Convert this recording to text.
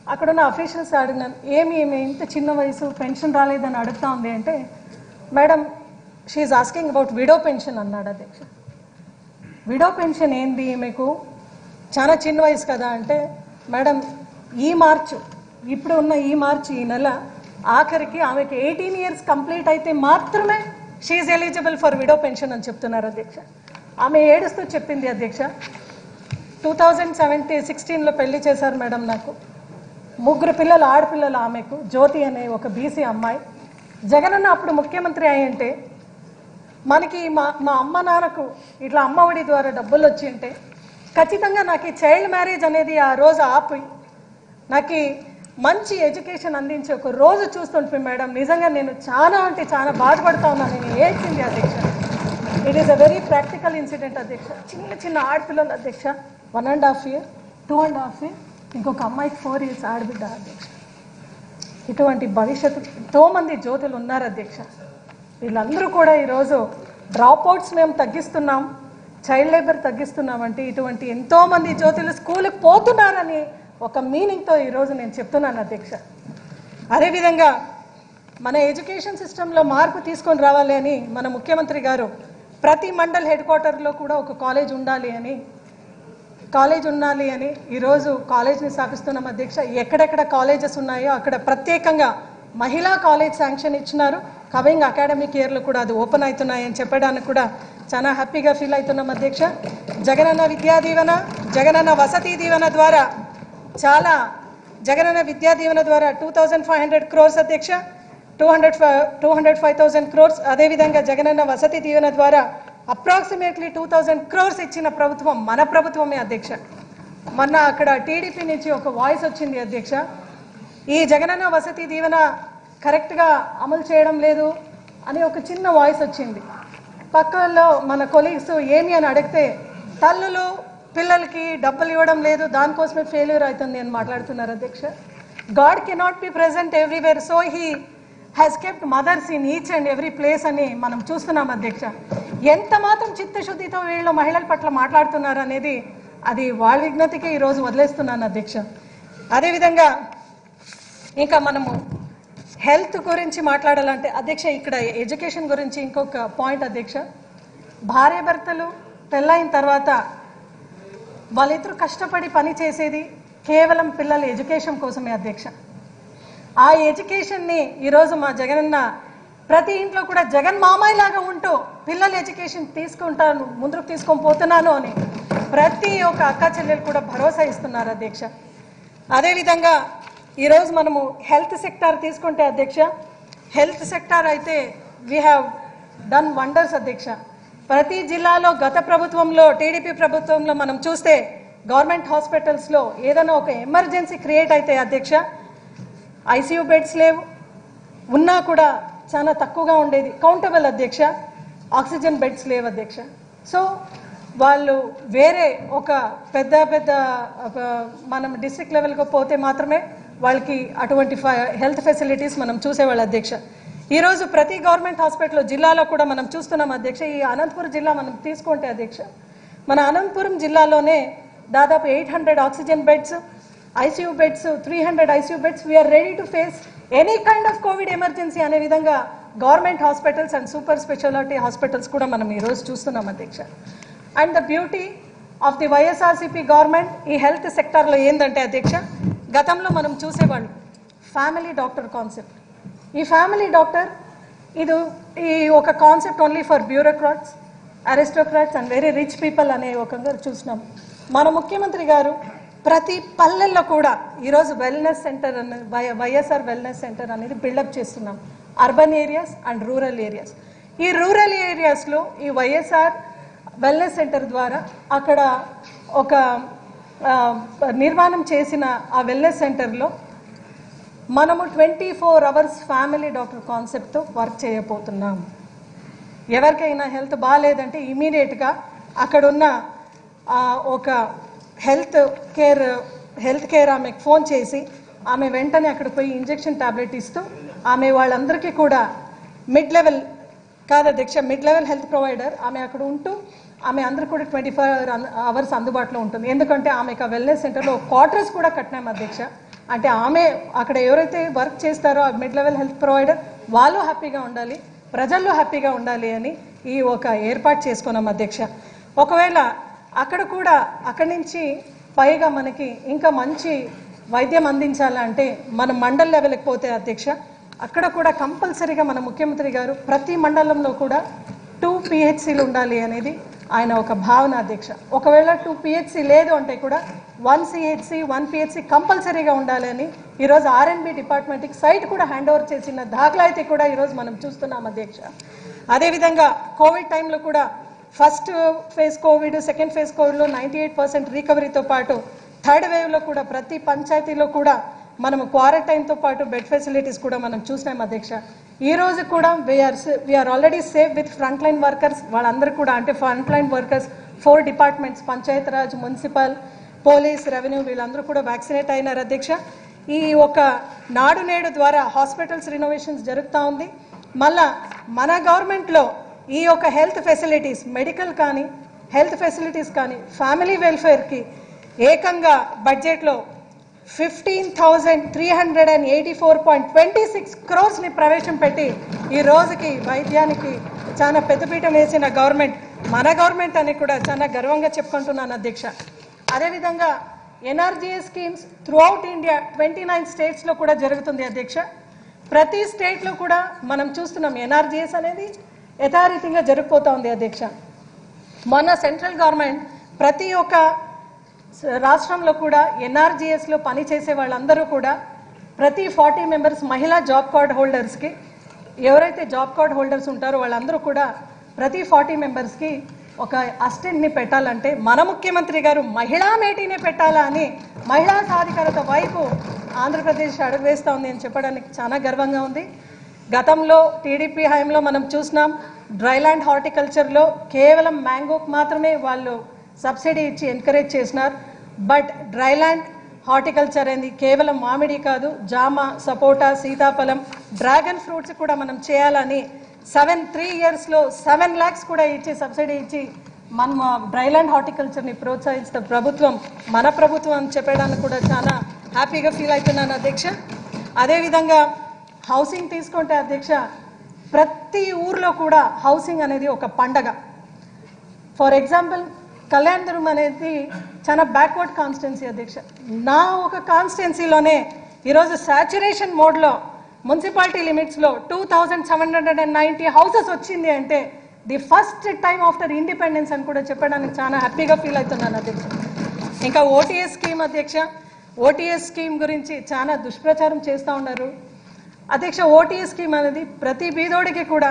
అక్కడున్న అఫీషియల్స్ అడిగినాను ఏమి ఏమి ఇంత చిన్న వయసు పెన్షన్ రాలేదని అడుగుతా ఉంది అంటే madam she's asking about widow pension అన్నాడు అధ్యక్ష విడో పెన్షన్ ఏంది మీకు చాలా చిన్న వయసు కదా అంటే మేడం ఈ మార్చు ఇప్పుడు ఉన్న ఈ మార్చి ఈ నెల ఆఖరికి ఆమెకి ఎయిటీన్ ఇయర్స్ కంప్లీట్ అయితే మాత్రమే she's eligible for widow pension అని చెప్తున్నారు అధ్యక్ష ఆమె ఏడుస్తూ చెప్పింది అధ్యక్ష టూ థౌజండ్ సెవెంటీ సిక్స్టీన్లో పెళ్లి చేశారు మేడం నాకు ముగ్గురు పిల్లలు ఆడపిల్లలు ఆమెకు జ్యోతి అనే ఒక బీసీ అమ్మాయి జగనన్న అప్పుడు ముఖ్యమంత్రి అయి ఉంటే మనకి మా మా అమ్మ నాన్నకు ఇట్లా అమ్మ ఒడి ద్వారా డబ్బులు వచ్చి ఉంటే ఖచ్చితంగా నాకు ఈ చైల్డ్ మ్యారేజ్ అనేది ఆ రోజు ఆపి నాకు ఈ మంచి ఎడ్యుకేషన్ అందించి ఒక రోజు చూస్తుంటే మేడం నిజంగా నేను చాలా అంటే చాలా బాధపడతా ఉన్నాను నేను ఏడ్చింది అధ్యక్ష it is a very practical incident అధ్యక్ష చిన్న చిన్న ఆడపిల్లలు అధ్యక్ష one and half year two and half year ఇంకొక అమ్మాయికి ఫోర్ ఇయర్స్ ఆడబిడ్డ అధ్యక్ష ఇటువంటి భవిష్యత్తు ఎంతో మంది జ్యోతులు ఉన్నారు అధ్యక్ష వీళ్ళందరూ కూడా ఈరోజు డ్రాప్ అవుట్స్ మేము తగ్గిస్తున్నాం చైల్డ్ లేబర్ తగ్గిస్తున్నామంటే ఇటువంటి ఎంతో మంది జ్యోతులు స్కూల్కి పోతున్నారని ఒక మీనింగ్తో ఈరోజు నేను చెప్తున్నాను అధ్యక్ష అదేవిధంగా మన ఎడ్యుకేషన్ సిస్టంలో మార్పు తీసుకొని రావాలి అని మన ముఖ్యమంత్రి గారు ప్రతి మండల్ హెడ్ క్వార్టర్లో కూడా ఒక కాలేజ్ ఉండాలి అని కాలేజ్ ఉండాలి అని ఈరోజు కాలేజ్ని స్థాపిస్తున్నాం అధ్యక్ష ఎక్కడెక్కడ కాలేజెస్ ఉన్నాయో అక్కడ ప్రత్యేకంగా మహిళా కాలేజ్ శాంక్షన్ ఇచ్చినారు కవింగ్ అకాడమిక్ ఇయర్లు కూడా అది ఓపెన్ అవుతున్నాయని చెప్పడానికి కూడా చాలా హ్యాపీగా ఫీల్ అవుతున్నాం అధ్యక్ష జగనన్న విద్యా దీవెన జగనన్న వసతి దీవెన ద్వారా చాలా జగనన్న విద్యా దీవెన ద్వారా two thousand five hundred crores అధ్యక్ష two hundred two hundred five thousand crores అదేవిధంగా జగనన్న వసతి దీవెన ద్వారా అప్రాక్సిమేట్లీ టూ థౌజండ్ క్రోర్స్ ఇచ్చిన ప్రభుత్వం మన ప్రభుత్వమే అధ్యక్ష మొన్న అక్కడ టీడీపీ నుంచి ఒక వాయిస్ వచ్చింది అధ్యక్ష ఈ జగనన్న వసతి దీవెన కరెక్ట్గా అమలు చేయడం లేదు అని ఒక చిన్న వాయిస్ వచ్చింది పక్కల్లో మన కొలీగ్స్ ఏమి అని అడిగితే తల్లులు పిల్లలకి డబ్బులు ఇవ్వడం లేదు దానికోసమే ఫెయిల్యూర్ అవుతుంది అని మాట్లాడుతున్నారు అధ్యక్ష God cannot be present everywhere so he has kept mothers in each and every place అని మనం చూస్తున్నాం అధ్యక్ష ఎంత మాత్రం చిత్తశుద్ధితో వీళ్ళు మహిళల పట్ల మాట్లాడుతున్నారు అనేది అది వాళ్ళ విజ్ఞతకి ఈరోజు వదిలేస్తున్నాను అధ్యక్ష అదేవిధంగా ఇంకా మనము హెల్త్ గురించి మాట్లాడాలంటే అధ్యక్ష ఇక్కడ ఎడ్యుకేషన్ గురించి ఇంకొక పాయింట్ అధ్యక్ష భార్య భర్తలు పెళ్ళైన తర్వాత వాళ్ళిద్దరూ కష్టపడి పని చేసేది కేవలం పిల్లల ఎడ్యుకేషన్ కోసమే అధ్యక్ష ఆ ఎడ్యుకేషన్ని ఈరోజు మా జగనన్న ప్రతి ఇంట్లో కూడా జగన్ మామయ్య లాగా ఉంటూ పిల్లల ఎడ్యుకేషన్ తీసుకుంటాను ముందుకు తీసుకొని పోతున్నాను అని ప్రతి ఒక్క అక్క చెల్లెలు కూడా భరోసా ఇస్తున్నారు అధ్యక్ష అదేవిధంగా ఈరోజు మనము హెల్త్ సెక్టార్ తీసుకుంటే అధ్యక్ష హెల్త్ సెక్టార్ అయితే వీ హ్యావ్ డన్ వండర్స్ అధ్యక్ష ప్రతి జిల్లాలో గత ప్రభుత్వంలో టీడీపీ ప్రభుత్వంలో మనం చూస్తే గవర్నమెంట్ హాస్పిటల్స్లో ఏదైనా ఒక ఎమర్జెన్సీ క్రియేట్ అయితే అధ్యక్ష ఐసీయూ బెడ్స్ లేవు ఉన్నా కూడా చాలా తక్కువగా ఉండేది కౌంటబుల్ అధ్యక్ష ఆక్సిజన్ బెడ్స్ లేవు అధ్యక్ష సో వాళ్ళు వేరే ఒక పెద్ద పెద్ద ఒక మనం డిస్ట్రిక్ట్ లెవెల్కి పోతే మాత్రమే వాళ్ళకి అటువంటి హెల్త్ ఫెసిలిటీస్ మనం చూసేవాళ్ళు అధ్యక్ష ఈరోజు ప్రతి గవర్నమెంట్ హాస్పిటల్ జిల్లాలో కూడా మనం చూస్తున్నాం అధ్యక్ష ఈ అనంతపురం జిల్లా మనం తీసుకుంటే అధ్యక్ష మన అనంతపురం జిల్లాలోనే దాదాపు eight hundred oxygen beds ICU beds three hundred ICU beds we're ready to face any kind of Covid emergency అనే విధంగా government hospitals and super speciality hospitals కూడా మనం ఈరోజు చూస్తున్నాం అధ్యక్ష and the beauty of the YSRCP government ఈ health సెక్టార్లో ఏంటంటే అధ్యక్ష గతంలో మనం చూసేవాళ్ళు ఫ్యామిలీ డాక్టర్ కాన్సెప్ట్ ఈ ఫ్యామిలీ డాక్టర్ ఇది ఈ ఒక concept only for bureaucrats aristocrats and very rich people అనే ఒక చూసినాం మన ముఖ్యమంత్రి గారు ప్రతి పల్లెల్లో కూడా ఈరోజు వెల్నెస్ సెంటర్ అనే వై- వైఎస్ఆర్ వెల్నెస్ సెంటర్ అనేది బిల్డప్ చేస్తున్నాం urban areas and rural areas ఈ రూరల్ ఏరియాస్లో ఈ వైఎస్ఆర్ వెల్నెస్ సెంటర్ ద్వారా అక్కడ ఒక ఆ, నిర్మాణం చేసిన ఆ వెల్నెస్ సెంటర్లో మనము twenty four hours family doctor కాన్సెప్ట్తో వర్క్ చేయబోతున్నాం ఎవరికైనా హెల్త్ బాగాలేదంటే ఇమీడియట్గా అక్కడున్న ఆ, ఒక హెల్త్ కేర్ హెల్త్ కేర్ ఆమెకు ఫోన్ చేసి ఆమె వెంటనే అక్కడ పోయి ఇంజెక్షన్ టాబ్లెట్ ఇస్తూ ఆమె వాళ్ళందరికీ కూడా మిడ్ లెవెల్ కాదు అధ్యక్ష మిడ్ లెవెల్ హెల్త్ ప్రొవైడర్ ఆమె అక్కడ ఉంటూ ఆమె అందరు కూడా ట్వంటీ ఫోర్ అవర్స్ అందుబాటులో ఉంటుంది ఎందుకంటే ఆమెకు ఆ వెల్నెస్ సెంటర్లో క్వార్టర్స్ కూడా కట్టినాం అధ్యక్ష అంటే ఆమె అక్కడ ఎవరైతే వర్క్ చేస్తారో ఆ మిడ్ లెవెల్ హెల్త్ ప్రొవైడర్ వాళ్ళు హ్యాపీగా ఉండాలి ప్రజల్లో హ్యాపీగా ఉండాలి అని ఈ ఒక ఏర్పాటు చేసుకున్నాం అధ్యక్ష ఒకవేళ అక్కడ కూడా అక్కడి నుంచి పైగా మనకి ఇంకా మంచి వైద్యం అందించాలంటే మన మండల్ లెవెల్కి పోతే అధ్యక్ష అక్కడ కూడా కంపల్సరీగా మన ముఖ్యమంత్రి గారు ప్రతి మండలంలో కూడా టూ పిహెచ్సిలు ఉండాలి అనేది ఆయన ఒక భావన అధ్యక్ష ఒకవేళ టూ పిహెచ్సి లేదు అంటే కూడా వన్ సిహెచ్సి వన్ పిహెచ్సి కంపల్సరీగా ఉండాలి అని ఈరోజు ఆర్ఎన్బి డిపార్ట్మెంట్కి సైట్ కూడా హ్యాండ్ ఓవర్ చేసిన దాఖలా అయితే కూడా ఈరోజు మనం చూస్తున్నాం అధ్యక్ష అదేవిధంగా కోవిడ్ టైంలో కూడా first phase Covid second phase కోవిడ్లో నైంటీ ఎయిట్ పర్సెంట్ రికవరీతో పాటు థర్డ్ వేవ్లో కూడా ప్రతి పంచాయతీలో కూడా మనము క్వారంటైన్తో పాటు బెడ్ ఫెసిలిటీస్ కూడా మనం చూసినాం అధ్యక్ష ఈ రోజు కూడా we're we're already save with front line workers వాళ్ళందరూ కూడా అంటే front line workers four departments Panchayat Raj municipal police revenue వీళ్ళందరూ కూడా వ్యాక్సినేట్ అయినారు అధ్యక్ష ఈ ఒక నాడు నేడు ద్వారా హాస్పిటల్స్ రినోవేషన్స్ జరుగుతూ ఉంది మళ్ళా మన గవర్నమెంట్లో ఈ యొక్క హెల్త్ ఫెసిలిటీస్ మెడికల్ కానీ హెల్త్ ఫెసిలిటీస్ కానీ ఫ్యామిలీ వెల్ఫేర్కి ఏకంగా బడ్జెట్లో fifteen thousand three hundred and eighty four point twenty six క్రోర్స్ని ప్రవేశపెట్టి ఈ రోజుకి వైద్యానికి చాలా పెద్దపీఠం వేసిన గవర్నమెంట్ మన గవర్నమెంట్ అని కూడా చాలా గర్వంగా చెప్పుకుంటున్నాను అధ్యక్ష అదేవిధంగా NRGS schemes throughout India twenty nine స్టేట్స్లో కూడా జరుగుతుంది అధ్యక్ష ప్రతి స్టేట్లో కూడా మనం చూస్తున్నాం ఎన్ఆర్జీఎస్ అనేది యథారీతిగా జరిగిపోతా ఉంది అధ్యక్ష మొన్న సెంట్రల్ గవర్నమెంట్ ప్రతి ఒక్క స- రాష్ట్రంలో కూడా ఎన్ఆర్జీఎస్లో పనిచేసే వాళ్ళందరూ కూడా ప్రతి ఫార్టీ మెంబర్స్ మహిళా జాబ్ కార్డ్ హోల్డర్స్కి ఎవరైతే జాబ్ కార్డ్ హోల్డర్స్ ఉంటారో వాళ్ళందరూ కూడా ప్రతి ఫార్టీ మెంబర్స్కి ఒక అసిస్టెంట్ని పెట్టాలంటే మన ముఖ్యమంత్రి గారు మహిళా మేటీనే పెట్టాలా అని మహిళా సాధికారత వైపు ఆంధ్రప్రదేశ్ అడుగు వేస్తూ ఉంది అని చెప్పడానికి చాలా గర్వంగా ఉంది గతంలో టీడీపీ హయాంలో మనం చూసినాం డ్రైల్యాండ్ హార్టికల్చర్లో కేవలం మ్యాంగోకి మాత్రమే వాళ్ళు సబ్సిడీ ఇచ్చి ఎంకరేజ్ చేసినారు బట్ డ్రైల్యాండ్ హార్టికల్చర్ అనేది కేవలం మామిడి కాదు జామ సపోటా సీతాఫలం డ్రాగన్ ఫ్రూట్స్ కూడా మనం చేయాలని సెవెన్ త్రీ ఇయర్స్లో సెవెన్ ల్యాక్స్ కూడా ఇచ్చి సబ్సిడీ ఇచ్చి మనం డ్రైల్యాండ్ హార్టికల్చర్ని ప్రోత్సహిస్తున్న ప్రభుత్వం మన ప్రభుత్వం అని చెప్పడానికి కూడా చాలా హ్యాపీగా ఫీల్ అవుతున్నాను అధ్యక్ష అదేవిధంగా హౌసింగ్ తీసుకుంటే అధ్యక్ష ప్రతి ఊర్లో కూడా హౌసింగ్ అనేది ఒక పండగ ఫర్ ఎగ్జాంపుల్ కళ్యాణదుర్గం అనేది చాలా బ్యాక్వర్డ్ కాన్స్టిట్యున్సీ అధ్యక్ష నా ఒక కాన్స్టిట్యున్సీలోనే ఈరోజు సాచురేషన్ మోడ్లో మున్సిపాలిటీ లిమిట్స్లో two thousand seven hundred and ninety houses వచ్చింది అంటే the first time after independence అని కూడా చెప్పడానికి చాలా హ్యాపీగా ఫీల్ అవుతున్నాను అధ్యక్ష ఇంకా ఓటీఎస్ స్కీమ్ అధ్యక్ష ఓటీఎస్ స్కీమ్ గురించి చాలా దుష్ప్రచారం చేస్తూ ఉన్నారు అధ్యక్ష ఓటీఎస్ స్కీమ్ అనేది ప్రతి బీదోడికి కూడా